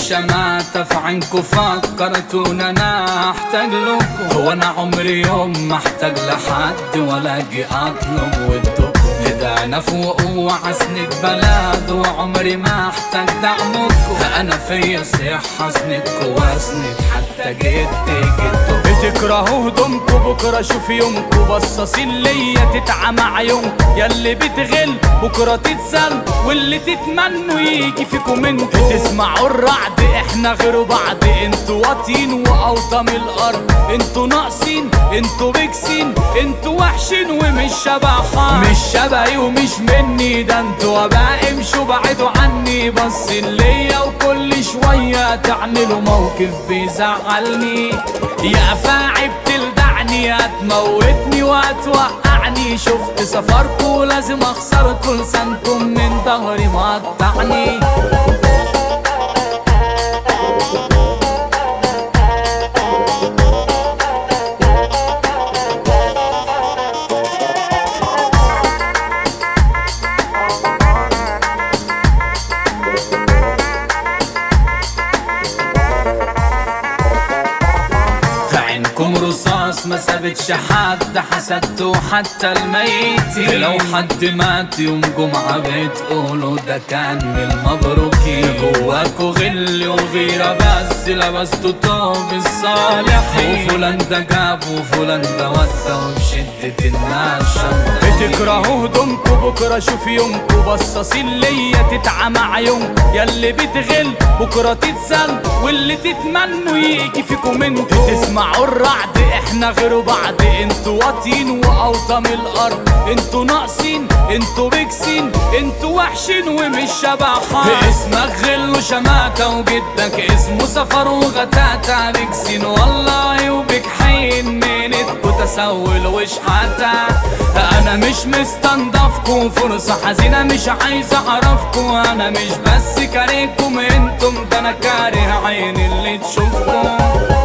شماتة في عينكوا فكرتون انا احتاج لكم هو انا عمري يوم ما احتاج لحد ولا اجي اطلب ودكم ده انا فوق وعسند بلد وعمري ما احتاج دعمكم انا فيا صحة اسندكوا واسند حتى جدي جدكم بتكرهوا هدومكوا بكرة شوف يومكوا بصاصين ليا تتعمى عيونكوا ياللي بتغل بكرة تتسل واللي تتمنوا يجي فيكم انتوا تسمعوا الرعد احنا غير بعض انتوا واطين واوطى من الارض انتوا ناقصين انتوا بكسين انتوا وحشين ومش شبه حد مش شبهي ومش مني ده انتوا بقى امشوا بعدوا عني بصين ليا وكل شوية تعملوا موقف بيزعلني يا فاعي بتلدعني هتموتني وهتوقعني شفت سفركوا لازم اخسركوا لسانكم من ظهري مقطعني عينكم رصاص ما سابتش حد حسدته حتى الميت لو حد مات يوم جمعة بتقولوا ده كان من المبروكين جواكوا غل وغيرة بس لبستوا توب الصالحين وفلان ده جاب وفلان ده ودى وبشدة الناس شمتانين بتكرهوا هدومكوا بكرة شوف يومكوا بصاصين ليا تتعمى عيونكوا ياللي بتغل بكرة تتسل واللي تتمنوا يجي فيكم انتوا تسمعوا الرعد احنا غير بعض انتوا واطين واوطى من الارض انتوا ناقصين انتوا بكسين انتوا وحشين ومش شبه حد اسمك غل وشماتة وجدك اسمه سفر وغتاتة بكسين والله وبك حين منتكوا تسول وشحاتة انا مش مستنضفكم فرصة حزينة مش عايز اعرفكم انا مش بس كارهكم انتم ده انا كاره عين اللي تشوفكم